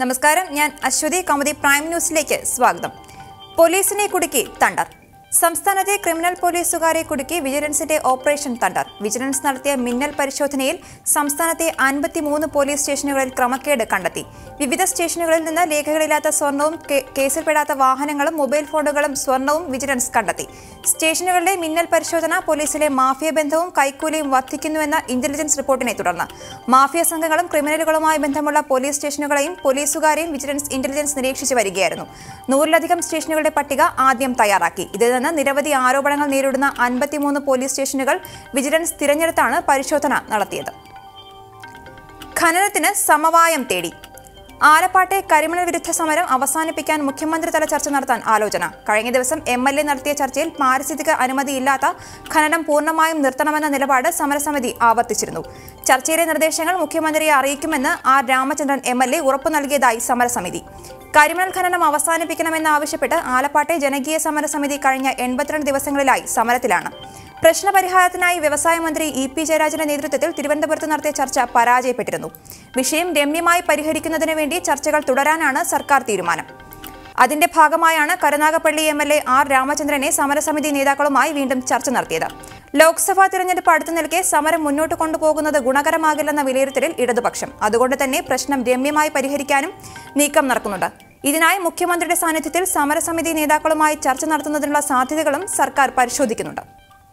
നമസ്കാരം ഞാൻ അശ്വതി കൗമുദി പ്രൈം ന്യൂസിലേക്ക് സ്വാഗതം പോലീസിനെ കുടുക്കി തണ്ടർ സംസ്ഥാനത്തെ ക്രിമിനൽ പോലീസുകാരെ കുടുക്കി വിജിലൻസിന്റെ ഓപ്പറേഷൻ തണ്ടർ വിജിലൻസ് നടത്തിയ മിന്നൽ പരിശോധനയിൽ സംസ്ഥാനത്തെ അൻപത്തിമൂന്ന് പോലീസ് സ്റ്റേഷനുകളിൽ ക്രമക്കേട് കണ്ടെത്തി വിവിധ സ്റ്റേഷനുകളിൽ നിന്ന് രേഖകളില്ലാത്ത സ്വർണവും കേ- കേസിൽപ്പെടാത്ത വാഹനങ്ങളും മൊബൈൽ ഫോണുകളും സ്വർണവും വിജിലൻസ് കണ്ടെത്തി സ്റ്റേഷനുകളിലെ മിന്നൽ പരിശോധന പോലീസിലെ മാഫിയ ബന്ധവും കൈക്കൂലിയും വർദ്ധിക്കുന്നുവെന്ന ഇന്റലിജൻസ് റിപ്പോർട്ടിനെ തുടർന്ന് മാഫിയ സംഘങ്ങളും ക്രിമിനലുകളുമായി ബന്ധമുള്ള പോലീസ് സ്റ്റേഷനുകളെയും പോലീസുകാരെയും വിജിലൻസ് ഇന്റലിജൻസ് നിരീക്ഷിച്ചു വരികയായിരുന്നു നൂറിലധികം സ്റ്റേഷനുകളുടെ പട്ടിക ആദ്യം തയ്യാറാക്കി ഇതിൽ നിന്ന് നിരവധി ആരോപണങ്ങൾ നേരിടുന്ന അൻപത്തിമൂന്ന് പോലീസ് സ്റ്റേഷനുകൾ വിജിലൻസ് തിരഞ്ഞെടുത്താണ് പരിശോധന നടത്തിയത് ഖനനത്തിന് സമവായം തേടി ആലപ്പാട്ടെ കരിമണൽ വിരുദ്ധ സമരം അവസാനിപ്പിക്കാൻ മുഖ്യമന്ത്രിതല ചർച്ച നടത്താൻ ആലോചന കഴിഞ്ഞ ദിവസം എം എൽ എ നടത്തിയ ചർച്ചയിൽ പാരിസ്ഥിതിക അനുമതിയില്ലാത്ത ഖനനം പൂർണ്ണമായും നിർത്തണമെന്ന നിലപാട് സമരസമിതി ആവർത്തിച്ചിരുന്നു ചർച്ചയിലെ നിർദ്ദേശങ്ങൾ മുഖ്യമന്ത്രിയെ അറിയിക്കുമെന്ന് R Ramachandran M L A ഉറപ്പു നൽകിയതായി സമരസമിതി കരിമണൽ ഖനനം അവസാനിപ്പിക്കണമെന്നാവശ്യപ്പെട്ട് ആലപ്പാട്ടെ ജനകീയ സമരസമിതി കഴിഞ്ഞ എൺപത്തിരണ്ട് ദിവസങ്ങളിലായി സമരത്തിലാണ് പ്രശ്നപരിഹാരത്തിനായി വ്യവസായ മന്ത്രി ഇ പി ജയരാജന്റെ നേതൃത്വത്തിൽ തിരുവനന്തപുരത്ത് നടത്തിയ ചർച്ച പരാജയപ്പെട്ടിരുന്നു വിഷയം രമ്യമായി പരിഹരിക്കുന്നതിന് വേണ്ടി ചർച്ചകൾ തുടരാനാണ് സർക്കാർ തീരുമാനം അതിന്റെ ഭാഗമായാണ് Karunagappally M L A R രാമചന്ദ്രനെ സമരസമിതി നേതാക്കളുമായി വീണ്ടും ചർച്ച നടത്തിയത് ലോക്സഭാ തിരഞ്ഞെടുപ്പ് അടുത്തു നിൽക്കെ സമരം മുന്നോട്ട് കൊണ്ടുപോകുന്നത് ഗുണകരമാകില്ലെന്ന വിലയിരുത്തലിൽ ഇടതുപക്ഷം അതുകൊണ്ട് തന്നെ പ്രശ്നം രമ്യമായി പരിഹരിക്കാനും നീക്കം നടക്കുന്നുണ്ട് ഇതിനായി മുഖ്യമന്ത്രിയുടെ സാന്നിധ്യത്തിൽ സമരസമിതി നേതാക്കളുമായി ചർച്ച നടത്തുന്നതിനുള്ള സാധ്യതകളും സർക്കാർ പരിശോധിക്കുന്നുണ്ട്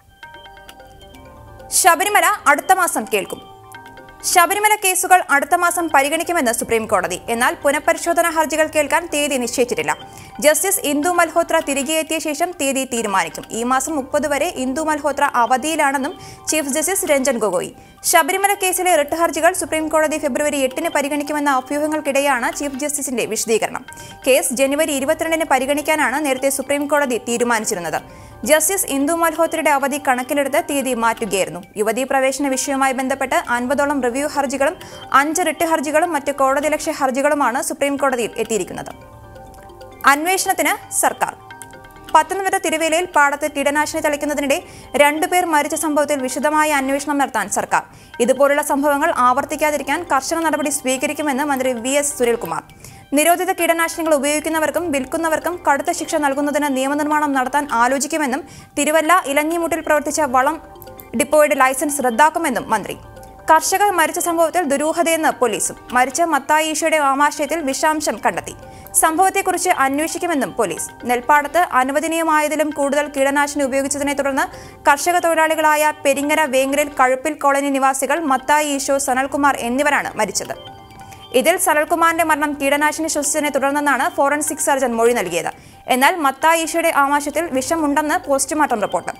ശബരിമല അടുത്ത മാസം കേൾക്കും ശബരിമല കേസുകൾ അടുത്ത മാസം പരിഗണിക്കുമെന്ന് സുപ്രീം കോടതി എന്നാൽ പുനഃപരിശോധനാ ഹർജികൾ കേൾക്കാൻ തീയതി നിശ്ചയിച്ചിട്ടില്ല ജസ്റ്റിസ് ഇന്ദു മൽഹോത്ര തിരികെ എത്തിയ ശേഷം തീയതി തീരുമാനിക്കും ഈ മാസം മുപ്പത് വരെ ഇന്ദു മൽഹോത്ര അവധിയിലാണെന്നും ചീഫ് ജസ്റ്റിസ് രഞ്ജൻ ഗൊഗോയി ശബരിമല കേസിലെ റിട്ട് ഹർജികൾ സുപ്രീം കോടതി ഫെബ്രുവരി എട്ടിന് പരിഗണിക്കുമെന്ന അഭ്യൂഹങ്ങൾക്കിടെയാണ് ചീഫ് ജസ്റ്റിസിന്റെ വിശദീകരണം കേസ് ജനുവരി ഇരുപത്തിരണ്ടിന് പരിഗണിക്കാനാണ് നേരത്തെ സുപ്രീം കോടതി തീരുമാനിച്ചിരുന്നത് ജസ്റ്റിസ് ഇന്ദു മൽഹോത്രയുടെ അവധി കണക്കിലെടുത്ത് തീയതി മാറ്റുകയായിരുന്നു യുവതീ പ്രവേശന വിഷയവുമായി ബന്ധപ്പെട്ട് അൻപതോളം റിവ്യൂ ഹർജികളും അഞ്ച് റിട്ട് ഹർജികളും മറ്റ് കോടതിലക്ഷ്യ ഹർജികളുമാണ് സുപ്രീം കോടതിയിൽ എത്തിയിരിക്കുന്നത് അന്വേഷണത്തിന് സർക്കാർ പത്തനംതിട്ട തിരുവേലയിൽ പാടത്ത് കീടനാശിനി തളിക്കുന്നതിനിടെ രണ്ടുപേർ മരിച്ച സംഭവത്തിൽ വിശദമായ അന്വേഷണം നടത്താൻ സർക്കാർ ഇതുപോലുള്ള സംഭവങ്ങൾ ആവർത്തിക്കാതിരിക്കാൻ കർശന നടപടി സ്വീകരിക്കുമെന്ന് മന്ത്രി വി എസ് സുനിൽകുമാർ നിരോധിത കീടനാശിനികൾ ഉപയോഗിക്കുന്നവർക്കും വിൽക്കുന്നവർക്കും കടുത്ത ശിക്ഷ നൽകുന്നതിന് നിയമനിർമ്മാണം നടത്താൻ ആലോചിക്കുമെന്നും തിരുവല്ല ഇലഞ്ഞിമുട്ടിൽ പ്രവർത്തിച്ച വളം ഡിപ്പോയുടെ ലൈസൻസ് റദ്ദാക്കുമെന്നും മന്ത്രി കർഷകർ മരിച്ച സംഭവത്തിൽ ദുരൂഹതയെന്ന് പോലീസും മരിച്ച മത്തായി ഈശോയുടെ ആമാശയത്തിൽ വിഷാംശം കണ്ടെത്തി സംഭവത്തെക്കുറിച്ച് അന്വേഷിക്കുമെന്നും പോലീസ് നെൽപ്പാടത്ത് അനുവദനീയമായതിലും കൂടുതൽ കീടനാശിനി ഉപയോഗിച്ചതിനെ തുടർന്ന് കർഷക തൊഴിലാളികളായ പെരിങ്ങര വേങ്ങലിൽ കഴുപ്പിൽ കോളനി നിവാസികൾ മത്തായി ഈശോ സനൽകുമാർ എന്നിവരാണ് മരിച്ചത് ഇതിൽ സനൽകുമാറിന്റെ മരണം കീടനാശിനി ശ്വസിച്ചതിനെ തുടർന്നെന്നാണ് ഫോറൻസിക് സർജൻ മൊഴി നൽകിയത് എന്നാൽ മത്തായി ഈശോയുടെ ആമാശയത്തിൽ വിഷമുണ്ടെന്ന് പോസ്റ്റ്മോർട്ടം റിപ്പോർട്ട്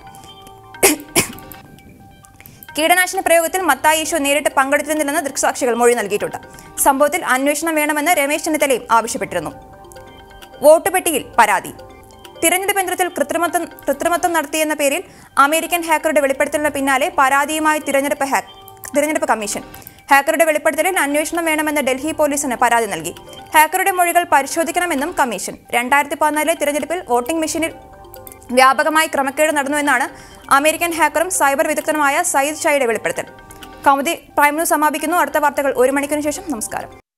കീടനാശിനി പ്രയോഗത്തിൽ മത്തായി ഈശോ നേരിട്ട് പങ്കെടുത്തിരുന്നില്ലെന്ന് ദൃക്സാക്ഷികൾ മൊഴി നൽകിയിട്ടുണ്ട് സംഭവത്തിൽ അന്വേഷണം വേണമെന്ന് രമേശ് ചെന്നിത്തലയും ആവശ്യപ്പെട്ടിരുന്നു വോട്ട് പെട്ടിയിൽ പരാതി തിരഞ്ഞെടുപ്പ് യന്ത്രത്തിൽ കൃത്രിമത്വം കൃത്രിമത്വം നടത്തിയെന്ന പേരിൽ അമേരിക്കൻ ഹാക്കറുടെ വെളിപ്പെടുത്തലിന് പിന്നാലെ പരാതിയുമായി തിരഞ്ഞെടുപ്പ് ഹാക്ക് തിരഞ്ഞെടുപ്പ് കമ്മീഷൻ ഹാക്കറുടെ വെളിപ്പെടുത്തലിൽ അന്വേഷണം വേണമെന്ന് ഡൽഹി പോലീസിന് പരാതി നൽകി ഹാക്കറുടെ മൊഴികൾ പരിശോധിക്കണമെന്നും കമ്മീഷൻ രണ്ടായിരത്തി പതിനാലിലെ തിരഞ്ഞെടുപ്പിൽ വോട്ടിംഗ് മെഷീനിൽ വ്യാപകമായി ക്രമക്കേട് നടന്നുവെന്നാണ് അമേരിക്കൻ ഹാക്കറും സൈബർ വിദഗ്ധനുമായ സയ്യിദ് ഷായുടെ വെളിപ്പെടുത്തൽ കൗമുദി പ്രൈം ന്യൂസ് സമാപിക്കുന്നു അടുത്ത വാർത്തകൾ ഒരു മണിക്കൂറിന് ശേഷം നമസ്കാരം